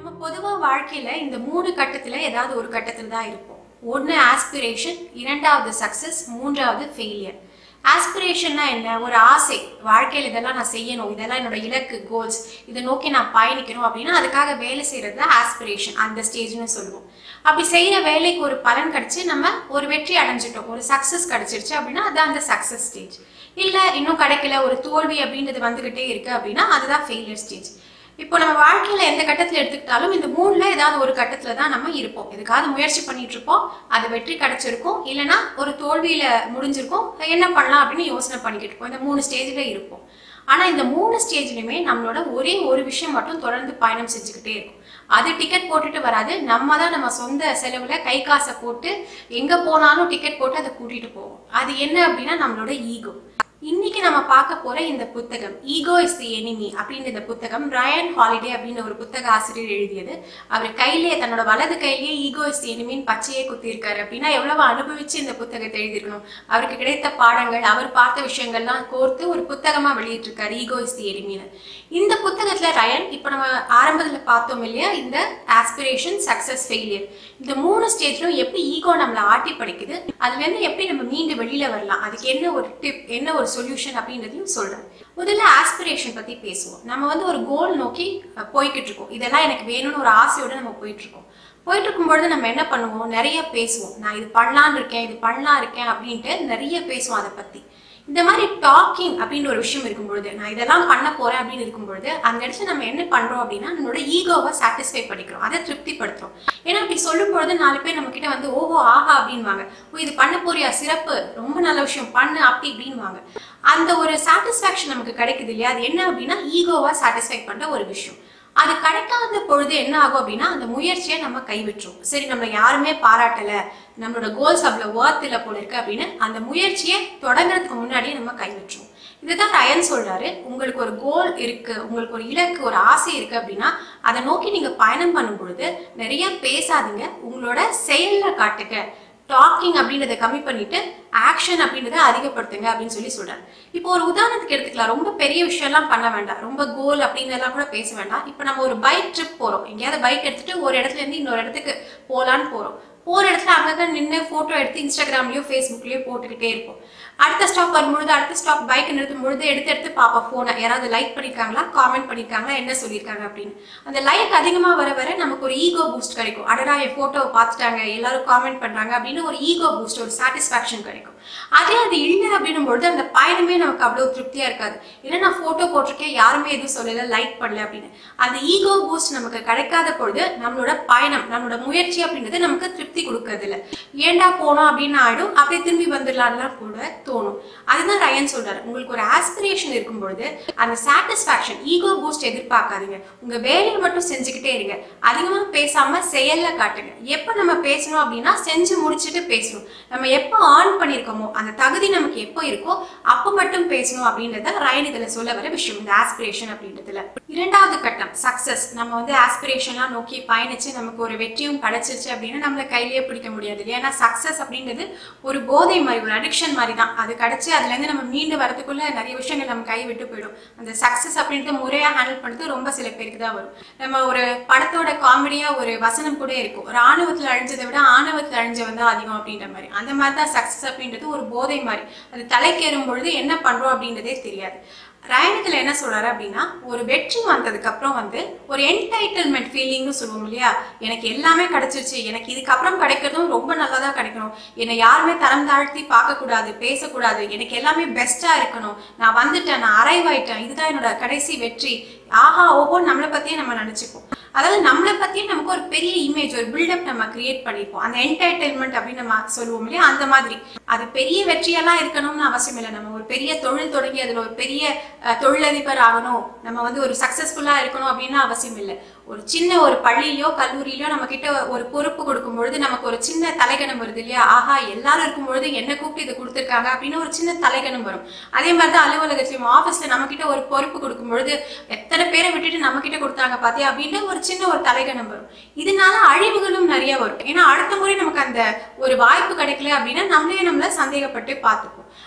நம்ம பொதுவா வாழ்க்கையில இந்த மூணு கட்டத்துல ஏதாவது ஒரு கட்டத்துல தான் இருப்போம் ஒன்று ஆஸ்பிரேஷன் இரண்டாவது சக்சஸ் மூன்றாவது ஃபெயிலியர் ஆஸ்பிரேஷன்னா என்ன ஒரு ஆசை வாழ்க்கையில் இதெல்லாம் நான் செய்யணும் இதெல்லாம் என்னோட இலக்கு கோல்ஸ் இதை நோக்கி நான் பயணிக்கணும் அப்படின்னா அதுக்காக வேலை செய்கிறது தான் ஆஸ்பிரேஷன் அந்த ஸ்டேஜ்னு சொல்லுவோம் அப்படி செய்கிற வேலைக்கு ஒரு பலன் கிடைச்சு நம்ம ஒரு வெற்றி அடைஞ்சிட்டோம் ஒரு சக்ஸஸ் கிடைச்சிருச்சு அப்படின்னா அதுதான் அந்த சக்ஸஸ் ஸ்டேஜ் இல்லை இன்னும் கிடைக்கல ஒரு தோல்வி அப்படின்றது வந்துக்கிட்டே இருக்கு அப்படின்னா அதுதான் ஃபெயிலியர் ஸ்டேஜ் இப்போ நம்ம வாழ்க்கையில எந்த கட்டத்துல எடுத்துக்கிட்டாலும் இந்த மூணுல ஏதாவது ஒரு கட்டத்துல தான் நம்ம இருப்போம் எதுக்காவது முயற்சி பண்ணிட்டு இருப்போம் அது வெற்றி கிடைச்சிருக்கும் இல்லைன்னா ஒரு தோல்வியில முடிஞ்சிருக்கும் என்ன பண்ணலாம் அப்படின்னு யோசனை பண்ணிக்கிட்டு இருப்போம் இந்த மூணு ஸ்டேஜ்ல இருப்போம் ஆனா இந்த மூணு ஸ்டேஜ்லயுமே நம்மளோட ஒரே ஒரு விஷயம் மட்டும் தொடர்ந்து பயணம் செஞ்சுக்கிட்டே இருக்கும் அது டிக்கெட் போட்டுட்டு வராது நம்ம தான் நம்ம சொந்த செலவுல கை காசை போட்டு எங்க போனாலும் டிக்கெட் போட்டு அதை கூட்டிட்டு போவோம் அது என்ன அப்படின்னா நம்மளோட ஈகோ இன்னைக்கு நம்ம பார்க்க போற இந்த புத்தகம் ஈகோ இஸ் தி எனிமி அப்படின்னு இந்த புத்தகம் ரயன் ஹாலிடே அப்படின்னு ஒரு புத்தக ஆசிரியர் எழுதியது அவர் கையிலே தன்னோட வலது கையிலேயே ஈகோ இஸ் தி எனிமின்னு பச்சையே குத்திருக்காரு அப்படின்னா எவ்வளவு அனுபவிச்சு இந்த புத்தகத்தை எழுதியிருக்கணும் அவருக்கு கிடைத்த பாடங்கள் அவர் பார்த்த விஷயங்கள்லாம் கோர்த்து ஒரு புத்தகமா வெளியிட்டிருக்காரு ஈகோ இஸ் தி எனிமின்னு இந்த புத்தகத்துல ரயன் இப்போ நம்ம ஆரம்பத்துல பார்த்தோம் இல்லையா இந்த ஆஸ்பிரேஷன் சக்சஸ் ஃபெயிலியர் இந்த மூணு ஸ்டேஜ்லும் எப்படி ஈகோ நம்மளை ஆட்டி படிக்குது அதுல இருந்து எப்படி நம்ம மீண்டு வெளியில வரலாம் அதுக்கு என்ன ஒரு டிப் என்ன ஒரு சொல்யூஷன் அப்படின்றதையும் சொல்றேன் முதல்ல ஆஸ்பிரேஷன் பத்தி பேசுவோம் நம்ம வந்து ஒரு கோல் நோக்கி அஹ், போய்கிட்டு இருக்கோம் இதெல்லாம் எனக்கு வேணும்னு ஒரு ஆசையோட நம்ம போயிட்டு இருக்கோம் போயிட்டு இருக்கும்பொழுது நம்ம என்ன பண்ணுவோம் நிறைய பேசுவோம் நான் இது பண்ணலான்னு இருக்கேன் இது பண்ணலாம் இருக்கேன் அப்படின்ட்டு நிறைய பேசுவோம் அதை பத்தி இந்த மாதிரி டாக்கிங் அப்படின்னு ஒரு விஷயம் இருக்கும்பொழுது நான் இதெல்லாம் பண்ண போறேன் அப்படின்னு இருக்கும்பொழுது அந்த இடத்துல நம்ம என்ன பண்றோம் அப்படின்னா நம்மளோட ஈகோவை சாட்டிஸ்ஃபை பண்ணிக்கிறோம் அதை திருப்திப்படுத்துறோம் ஏன்னா அப்படி சொல்லும் பொழுது நாலு பேர் நம்ம கிட்ட வந்து ஓஹோ ஆஹா அப்படின்வாங்க ஓ இது பண்ண போறியா சிறப்பு ரொம்ப நல்ல விஷயம் பண்ணு அப்படி இப்படின்வாங்க அந்த ஒரு சாட்டிஸ்ஃபேக்ஷன் நமக்கு கிடைக்குது இல்லையா அது என்ன அப்படின்னா ஈகோவா சாட்டிஸ்ஃபை பண்ற ஒரு விஷயம் அது கிடைக்காத பொழுது என்ன ஆகும் அப்படின்னா அந்த முயற்சியை நம்ம கைவிட்டுரும் சரி நம்மளை யாருமே பாராட்டல நம்மளோட கோல்ஸ் அவ்வளோ ஒர்த் இல்லை போல இருக்கு அப்படின்னு அந்த முயற்சியை தொடங்குறதுக்கு முன்னாடியே நம்ம கைவிட்டுரும் இதுதான் ரயன் சொல்றாரு உங்களுக்கு ஒரு கோல் இருக்கு உங்களுக்கு ஒரு இலக்கு ஒரு ஆசை இருக்கு அப்படின்னா அதை நோக்கி நீங்க பயணம் பண்ணும் பொழுது நிறைய பேசாதீங்க உங்களோட செயல்ல காட்டுங்க டாக்கிங் அப்படின்றத கம்மி பண்ணிட்டு ஆக்ஷன் அப்படின்றத அதிகப்படுத்துங்க அப்படின்னு சொல்லி சொல்றாரு இப்போ ஒரு உதாரணத்துக்கு எடுத்துக்கலாம் ரொம்ப பெரிய விஷயம்லாம் பண்ண வேண்டாம் ரொம்ப கோல் அப்படின்னு எல்லாம் கூட பேச வேண்டாம் இப்போ நம்ம ஒரு பைக் ட்ரிப் போறோம் எங்கேயாவது பைக் எடுத்துட்டு ஒரு இடத்துல இருந்து இன்னொரு இடத்துக்கு போலான்னு போறோம் போற இடத்துல அங்கங்க நின்று போட்டோ எடுத்து இன்ஸ்டாகிராம்லயோ ஃபேஸ்புக்லயோ போட்டுக்கிட்டே இருப்போம் அடுத்த ஸ்டாப் வரும்பொழுது அடுத்த ஸ்டாப் பைக் நிறுத்தும் பொழுது எடுத்து எடுத்து பார்ப்போம் ஃபோனை யாராவது லைக் பண்ணிருக்காங்களா காமெண்ட் பண்ணிருக்காங்களா என்ன சொல்லியிருக்காங்க அப்படின்னு அந்த லைக் அதிகமாக வர வர நமக்கு ஒரு ஈகோ பூஸ்ட் கிடைக்கும் அடடா என் ஃபோட்டோவை பார்த்துட்டாங்க எல்லாரும் காமெண்ட் பண்றாங்க அப்படின்னு ஒரு ஈகோ பூஸ்ட் ஒரு சாட்டிஸ்ஃபேக்ஷன் கிடைக்கும் அதே அது இல்லை அப்படின்னும் பொழுது அந்த பயணமே நமக்கு அவ்வளோ திருப்தியா இருக்காது இல்லை நான் ஃபோட்டோ போட்டிருக்கேன் யாருமே எதுவும் சொல்லலை லைக் பண்ணல அப்படின்னு அந்த ஈகோ பூஸ்ட் நமக்கு கிடைக்காத பொழுது நம்மளோட பயணம் நம்மளோட முயற்சி அப்படின்றது நமக்கு திருப்தி கொடுக்கறது இல்லை ஏண்டா போனோம் அப்படின்னு ஆயிடும் அப்படியே திரும்பி வந்துடலாம்லாம் கூட தோணும் அதுதான் ரயன் சொல்றாரு உங்களுக்கு ஒரு ஆஸ்பிரேஷன் இருக்கும் பொழுது அந்த சாட்டிஸ்ஃபேக்ஷன் ஈகோ பூஸ்ட் எதிர்பார்க்காதீங்க உங்க வேலையை மட்டும் செஞ்சுக்கிட்டே இருங்க அதிகமா பேசாம செயல்ல காட்டுங்க எப்ப நம்ம பேசணும் அப்படின்னா செஞ்சு முடிச்சுட்டு பேசணும் நம்ம எப்போ ஆன் பண்ணியிருக்கோமோ அந்த தகுதி நமக்கு எப்போ இருக்கோ அப்போ மட்டும் பேசணும் அப்படின்றத ரயன் இதுல சொல்ல வர விஷயம் இந்த ஆஸ்பிரேஷன் அப்படின்றதுல இரண்டாவது கட்டம் சக்சஸ் நம்ம வந்து ஆஸ்பிரேஷன்லாம் நோக்கி பயணிச்சு நமக்கு ஒரு வெற்றியும் கிடைச்சிருச்சு அப்படின்னா நம்மள கையிலேயே பிடிக்க முடியாது இல்லையா ஏன்னா சக்சஸ் அப்படின்றது ஒரு போதை மாதிரி ஒரு அடிக்ஷன் மாதிரி தான் அது கிடைச்சு அதுல இருந்து நம்ம மீண்டு வரதுக்குள்ள நிறைய விஷயங்கள் நம்ம கை விட்டு போயிடும் அந்த சக்சஸ் அப்படின்றது முறையா ஹேண்டில் பண்ணுறது ரொம்ப சில பேருக்கு தான் வரும் நம்ம ஒரு படத்தோட காமெடியா ஒரு வசனம் கூட இருக்கும் ராணுவத்துல அழிஞ்சதை விட ஆணவத்துல அழிஞ்சவன் தான் அதிகம் அப்படின்ற மாதிரி அந்த மாதிரி தான் சக்சஸ் அப்படின்றது ஒரு போதை மாதிரி அது தலைக்கேறும் பொழுது என்ன பண்றோம் அப்படின்றதே தெரியாது ரயனத்தில் என்ன சொல்றாரு அப்படின்னா ஒரு வெற்றி வந்ததுக்கு அப்புறம் வந்து ஒரு என்டைட்டில்மெண்ட் ஃபீலிங்னு சொல்லுவோம் இல்லையா எனக்கு எல்லாமே கிடைச்சிருச்சு எனக்கு இதுக்கப்புறம் கிடைக்கிறதும் ரொம்ப நல்லா தான் கிடைக்கணும் என்னை யாருமே தரம் தாழ்த்தி பார்க்கக்கூடாது பேசக்கூடாது எனக்கு எல்லாமே பெஸ்டா இருக்கணும் நான் வந்துட்டேன் நான் அரைவ் ஆயிட்டேன் இதுதான் என்னோட கடைசி வெற்றி ஆஹா ஓஹோ நம்மளை பத்தியே நம்ம நினைச்சுப்போம் அதாவது நம்மளை பத்தியே நமக்கு ஒரு பெரிய இமேஜ் ஒரு பில்டப் நம்ம கிரியேட் பண்ணிப்போம் அந்த என்டர்டைன்மெண்ட் அப்படின்னு நம்ம சொல்லுவோம் இல்லையா அந்த மாதிரி அது பெரிய வெற்றியெல்லாம் இருக்கணும்னு அவசியம் இல்லை நம்ம ஒரு பெரிய தொழில் தொடங்கி அதுல ஒரு பெரிய அஹ், தொழிலதிபர் ஆகணும் நம்ம வந்து ஒரு சக்சஸ்ஃபுல்லா இருக்கணும் அப்படின்னு அவசியம் இல்லை ஒரு சின்ன ஒரு பள்ளியிலயோ கல்லூரியிலயோ நம்ம கிட்ட ஒரு பொறுப்பு கொடுக்கும் பொழுது நமக்கு ஒரு சின்ன தலைகணம் வருது இல்லையா ஆஹா எல்லாரும் இருக்கும் பொழுது என்ன கூப்பிட்டு இது கொடுத்துருக்காங்க அப்படின்னு ஒரு சின்ன தலைகணம் வரும் அதே மாதிரி தான் அலுவலகத்திலும் ஆஃபீஸ்ல நம்ம கிட்ட ஒரு பொறுப்பு கொடுக்கும் பொழுது எத்தனை பேரை விட்டுட்டு நம்ம கிட்ட கொடுத்தாங்க பாத்தியா அப்படின்ட்டு ஒரு சின்ன ஒரு தலைகணம் வரும் இதனால அழிவுகளும் நிறைய வரும் ஏன்னா அடுத்த முறை நமக்கு அந்த ஒரு வாய்ப்பு கிடைக்கல அப்படின்னா நம்மளே நம்மள சந்தேகப்பட்டு பார்த்துப்போம்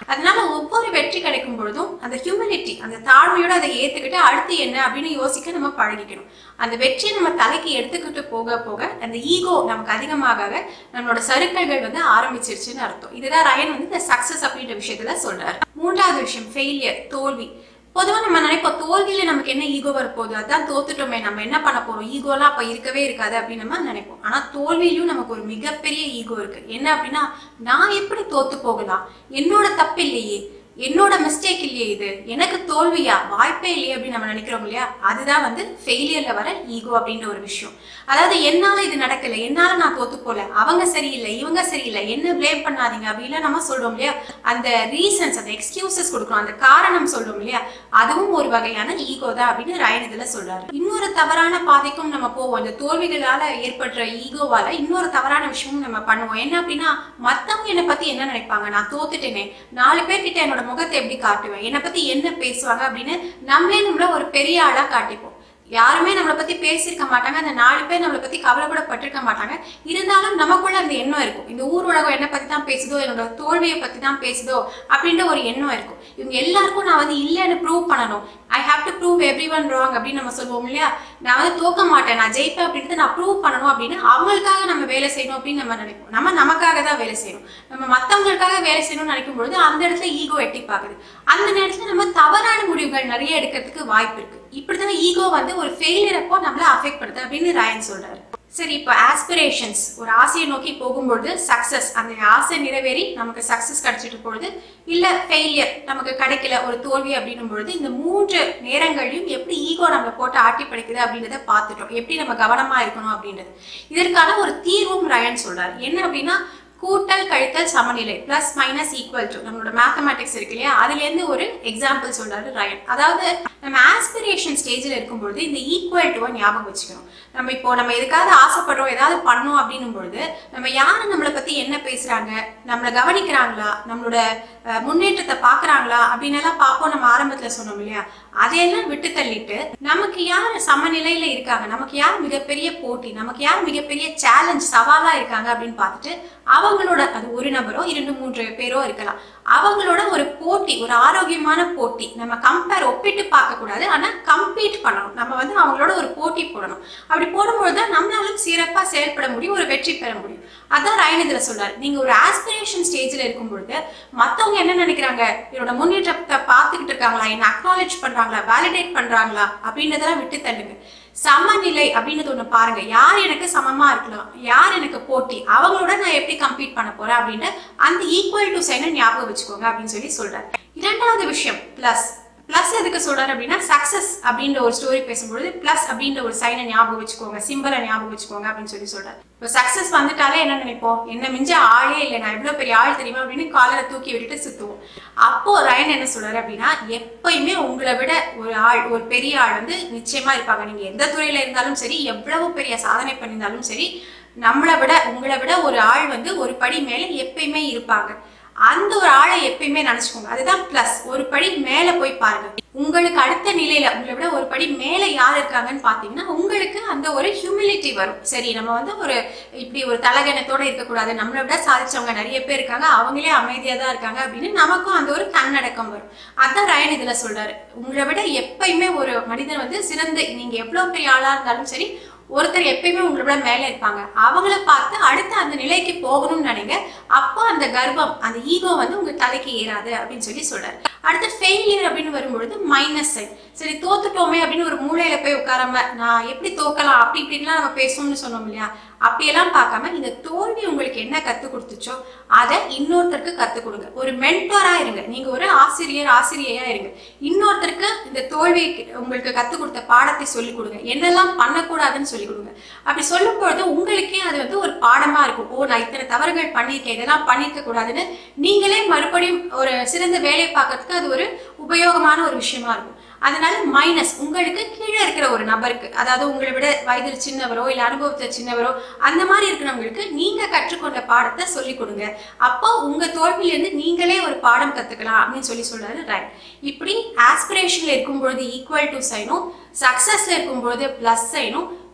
அதனால ஒவ்வொரு வெற்றி கிடைக்கும் பொழுதும் அந்த ஹியூமிலிட்டி அந்த தாழ்மையோட அதை ஏத்துக்கிட்டு அடுத்து என்ன அப்படின்னு யோசிக்க நம்ம பழகிக்கணும் அந்த வெற்றியை நம்ம தலைக்கு எடுத்துக்கிட்டு போக போக அந்த ஈகோ நமக்கு அதிகமாக நம்மளோட சருக்கல்கள் வந்து ஆரம்பிச்சிருச்சுன்னு அர்த்தம் இதுதான் ரயன் வந்து இந்த சக்சஸ் அப்படின்ற விஷயத்துல சொல்றாரு மூன்றாவது விஷயம் ஃபெயிலியர் தோல்வி பொதுவாக நம்ம நினைப்போம் தோல்வியில நமக்கு என்ன ஈகோ வரப்போகுது அதான் தோத்துட்டோமே நம்ம என்ன பண்ண போறோம் ஈகோலாம் அப்ப இருக்கவே இருக்காது அப்படின்னு நம்ம நினைப்போம் ஆனா தோல்வியிலும் நமக்கு ஒரு மிகப்பெரிய ஈகோ இருக்கு என்ன அப்படின்னா நான் எப்படி தோத்து போகலாம் என்னோட தப்பு இல்லையே என்னோட மிஸ்டேக் இல்லையே இது எனக்கு தோல்வியா வாய்ப்பே இல்லையே அப்படின்னு நம்ம நினைக்கிறோம் இல்லையா அதுதான் வந்து ஃபெயிலியர்ல வர ஈகோ அப்படின்ற ஒரு விஷயம் அதாவது என்னால இது நடக்கல என்னால நான் தோத்து போல அவங்க சரியில்லை இவங்க சரியில்லை என்ன ப்ளேம் பண்ணாதீங்க அப்படின்லாம் நம்ம சொல்றோம் இல்லையா அந்த ரீசன்ஸ் அந்த எக்ஸ்கியூசஸ் கொடுக்குறோம் அந்த காரணம் சொல்றோம் இல்லையா அதுவும் ஒரு வகையான ஈகோ தான் அப்படின்னு ரயன் இதுல சொல்றாரு இன்னொரு தவறான பாதைக்கும் நம்ம போவோம் இந்த தோல்விகளால ஏற்படுற ஈகோவால இன்னொரு தவறான விஷயமும் நம்ம பண்ணுவோம் என்ன அப்படின்னா மத்தவங்க என்னை பத்தி என்ன நினைப்பாங்க நான் தோத்துட்டேனே நாலு பேர்கிட்ட என்னோட முகத்தை எப்படி காட்டுவேன் என்னை பத்தி என்ன பேசுவாங்க அப்படின்னு நம்மளே நம்மள ஒரு பெரிய ஆளா காட்டிப்போம் யாருமே நம்மளை பத்தி பேசியிருக்க மாட்டாங்க அந்த நாலு பேர் நம்மளை பத்தி கவலை கூட பட்டிருக்க மாட்டாங்க இருந்தாலும் நமக்குள்ள அந்த எண்ணம் இருக்கும் இந்த ஊர் உலகம் என்னை பத்தி தான் பேசுதோ என்னோட தோல்வியை பத்தி தான் பேசுதோ அப்படின்ற ஒரு எண்ணம் இருக்கும் இவங்க எல்லாருக்கும் நான் வந்து இல்லைன்னு ப்ரூவ் பண்ணணும் I have to prove everyone wrong அப்படின்னு நம்ம சொல்லுவோம் இல்லையா நான் வந்து தோக்க மாட்டேன் நான் ஜெயிப்பேன் அப்படின்ட்டு நான் ப்ரூவ் பண்ணணும் அப்படின்னு அவங்களுக்காக நம்ம வேலை செய்யணும் அப்படின்னு நம்ம நினைப்போம் நம்ம நமக்காக தான் வேலை செய்யணும் நம்ம மற்றவங்களுக்காக வேலை செய்யணும்னு நினைக்கும் பொழுது அந்த இடத்துல ஈகோ எட்டி பார்க்குது அந்த நேரத்துல நம்ம தவறான முடிவுகள் நிறைய எடுக்கிறதுக்கு வாய்ப்பு இருக்கு இப்படிதான் ஈகோ வந்து ஒரு ஃபெயிலியர் அப்போ நம்மள அஃபெக்ட் பண்ணுது அப்படின்னு ராயன் சொல்றாரு சரி இப்போ ஆஸ்பிரேஷன்ஸ் ஒரு ஆசையை நோக்கி போகும்பொழுது சக்சஸ் அந்த ஆசை நிறைவேறி நமக்கு சக்சஸ் கிடைச்சிட்டு பொழுது இல்ல ஃபெயிலியர் நமக்கு கிடைக்கல ஒரு தோல்வி அப்படின்னும் பொழுது இந்த மூன்று நேரங்களையும் எப்படி ஈகோ நம்மளை போட்டு ஆட்டி படைக்குது அப்படின்றத பார்த்துட்டோம் எப்படி நம்ம கவனமா இருக்கணும் அப்படின்றது இதற்கான ஒரு தீர்வும் ரயன் சொல்றாரு என்ன அப்படின்னா கூட்டல் கழித்தல் சமநிலை பிளஸ் மைனஸ் ஈக்குவல் டு நம்மளோட மேத்தமேட்டிக்ஸ் இருக்கு இல்லையா அதுலேருந்து ஒரு எக்ஸாம்பிள் சொல்றாரு ரயன் அதாவது நம்ம ஆஸ்பிரேஷன் ஸ்டேஜில் இருக்கும்பொழுது இந்த ஈக்குவல் டுவை ஞாபகம் வச்சுக்கணும் நம்ம இப்போ நம்ம எதுக்காவது ஆசைப்படுறோம் ஏதாவது பண்ணோம் அப்படின்னும் பொழுது நம்ம யாரு நம்மளை பத்தி என்ன பேசுறாங்க நம்மளை கவனிக்கிறாங்களா நம்மளோட அஹ், முன்னேற்றத்தை பார்க்கறாங்களா அப்படின்னு எல்லாம் பார்ப்போம் நம்ம ஆரம்பத்துல சொன்னோம் இல்லையா அதையெல்லாம் விட்டு தள்ளிட்டு நமக்கு யார் சமநிலையில இருக்காங்க நமக்கு யார் மிகப்பெரிய போட்டி நமக்கு யார் மிகப்பெரிய சேலஞ்ச் சவாலா இருக்காங்க அப்படின்னு பார்த்துட்டு அவங்களோட அது ஒரு நபரோ இரண்டு மூன்று பேரோ இருக்கலாம் அவங்களோட ஒரு போட்டி ஒரு ஆரோக்கியமான போட்டி நம்ம கம்பேர் ஒப்பிட்டு பார்க்க கூடாது ஆனா கம்பீட் பண்ணணும் நம்ம வந்து அவங்களோட ஒரு போட்டி போடணும் அப்படி போடும்போது தான் நம்மளாலும் சிறப்பா செயல்பட முடியும் ஒரு வெற்றி பெற முடியும் அதான் ரயன் இதுல சொல்றாரு நீங்க ஒரு ஆஸ்பிரேஷன் ஸ்டேஜ்ல இருக்கும் பொழுது மத்தவங்க என்ன நினைக்கிறாங்க என்னோட முன்னேற்றத்தை பார்த்துக்கிட்டு இருக்காங்களா என்ன அக்னாலேஜ் பண்றாங்களா வேலிடேட் பண்றாங்களா அப்படின்றதெல்லாம் விட்டு தள்ளுங்க சமநிலை அப்படின்றது ஒண்ணு பாருங்க யார் எனக்கு சமமா இருக்கலாம் யார் எனக்கு போட்டி அவங்களோட நான் எப்படி கம்பீட் பண்ண போறேன் அப்படின்னு அந்த ஈக்குவல் டு சைனை ஞாபகம் வச்சுக்கோங்க அப்படின்னு சொல்லி சொல்றாரு இரண்டாவது விஷயம் பிளஸ் பிளஸ் எதுக்கு சொல்றாரு அப்படின்னா சக்சஸ் அப்படின்ற ஒரு ஸ்டோரி பேசும்பொழுது பிளஸ் அப்படின்ற ஒரு சைனை ஞாபகம் வச்சுக்கோங்க சிம்பிளை ஞாபகம் வச்சுக்கோங்க அப்படின்னு சொல்லி சொல்றாரு இப்போ சக்சஸ் வந்துட்டாலே என்ன நினைப்போம் என்ன மிஞ்ச ஆளே இல்லை நான் எவ்வளவு பெரிய ஆள் தெரியுமா அப்படின்னு காலரை தூக்கி விட்டுட்டு சுத்துவோம் அப்போ ரயன் என்ன சொல்றாரு அப்படின்னா எப்பயுமே உங்களை விட ஒரு ஆள் ஒரு பெரிய ஆள் வந்து நிச்சயமா இருப்பாங்க நீங்க எந்த துறையில இருந்தாலும் சரி எவ்வளவு பெரிய சாதனை பண்ணியிருந்தாலும் சரி நம்மளை விட உங்களை விட ஒரு ஆள் வந்து ஒரு படி மேல எப்பயுமே இருப்பாங்க அந்த ஒரு ஆளை எப்பயுமே நினைச்சுக்கோங்க அதுதான் பிளஸ் ஒரு படி மேல போய் பாருங்க உங்களுக்கு அடுத்த நிலையில உங்களை விட ஒரு படி மேல யார் இருக்காங்கன்னு பாத்தீங்கன்னா உங்களுக்கு அந்த ஒரு ஹியூமிலிட்டி வரும் சரி நம்ம வந்து ஒரு இப்படி ஒரு தலகணத்தோட இருக்கக்கூடாது நம்மளை விட சாதிச்சவங்க நிறைய பேர் இருக்காங்க அவங்களே அமைதியா தான் இருக்காங்க அப்படின்னு நமக்கும் அந்த ஒரு தன்னடக்கம் வரும் அதான் ரயன் இதுல சொல்றாரு உங்களை விட எப்பயுமே ஒரு மனிதன் வந்து சிறந்து நீங்க எவ்வளவு பெரிய ஆளா இருந்தாலும் சரி ஒருத்தர் எப்பயுமே உங்களை விட மேலே இருப்பாங்க அவங்கள பார்த்து அடுத்த அந்த நிலைக்கு போகணும்னு நினைங்க அப்போ அந்த கர்வம் அந்த ஈகோ வந்து உங்க தலைக்கு ஏறாது அப்படின்னு சொல்லி சொல்றாரு அடுத்து ஃபெயிலியர் அப்படின்னு வரும்பொழுது மைனஸ் சைன் சரி தோத்துட்டோமே அப்படின்னு ஒரு மூலையில போய் உட்காராம நான் எப்படி தோக்கலாம் அப்படி இப்படின்லாம் நம்ம பேசணும்னு சொன்னோம் இல்லையா அப்படியெல்லாம் பார்க்காம இந்த தோல்வி உங்களுக்கு என்ன கத்து கொடுத்துச்சோ அதை இன்னொருத்தருக்கு கத்து கொடுங்க ஒரு மென்டரா இருங்க நீங்க ஒரு ஆசிரியர் ஆசிரியையா இருங்க இன்னொருத்தருக்கு இந்த தோல்வி உங்களுக்கு கத்து கொடுத்த பாடத்தை சொல்லிக் கொடுங்க என்னெல்லாம் பண்ணக்கூடாதுன்னு சொல்லிக் கொடுங்க அப்படி சொல்லும் பொழுது உங்களுக்கே அது வந்து ஒரு பாடமா இருக்கும் ஓ நான் இத்தனை தவறுகள் பண்ணியிருக்கேன் இதெல்லாம் பண்ணியிருக்க கூடாதுன்னு நீங்களே மறுபடியும் ஒரு சிறந்த வேலையை பார்க்கறதுக்கு அது ஒரு உபயோகமான ஒரு விஷயமா இருக்கும் அதனால மைனஸ் உங்களுக்கு கீழே இருக்கிற ஒரு நபருக்கு அதாவது உங்களை விட வயதில் சின்னவரோ இல்லை அனுபவத்தில் சின்னவரோ அந்த மாதிரி இருக்கிறவங்களுக்கு நீங்க கற்றுக்கொண்ட பாடத்தை சொல்லிக் கொடுங்க அப்போ உங்க தோல்வியிலேருந்து நீங்களே ஒரு பாடம் கத்துக்கலாம் அப்படின்னு சொல்லி சொல்றாரு ரைட் இப்படி ஆஸ்பிரேஷன்ல இருக்கும்பொழுது ஈக்குவல் டு சைனும் சக்சஸ்ல இருக்கும்பொழுது பிளஸ் சைனும்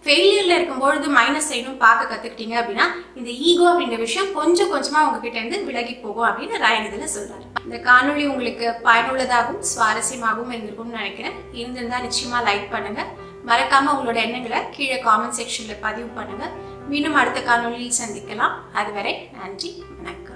ஃபெயிலியர்ல இருக்கும்பொழுது மைனஸ் சைடும் பார்க்க கத்துக்கிட்டீங்க அப்படின்னா இந்த ஈகோ அப்படிங்கிற விஷயம் கொஞ்சம் கொஞ்சமா உங்ககிட்ட இருந்து விலகி போகும் அப்படின்னு ராயன் இதுல சொல்றாரு இந்த காணொளி உங்களுக்கு பயனுள்ளதாகவும் சுவாரஸ்யமாகவும் இருந்திருக்கும்னு நினைக்கிறேன் இருந்திருந்தா நிச்சயமா லைக் பண்ணுங்க மறக்காம உங்களோட எண்ணங்களை கீழே காமெண்ட் செக்ஷன்ல பதிவு பண்ணுங்க மீண்டும் அடுத்த காணொளியில் சந்திக்கலாம் அதுவரை நன்றி வணக்கம்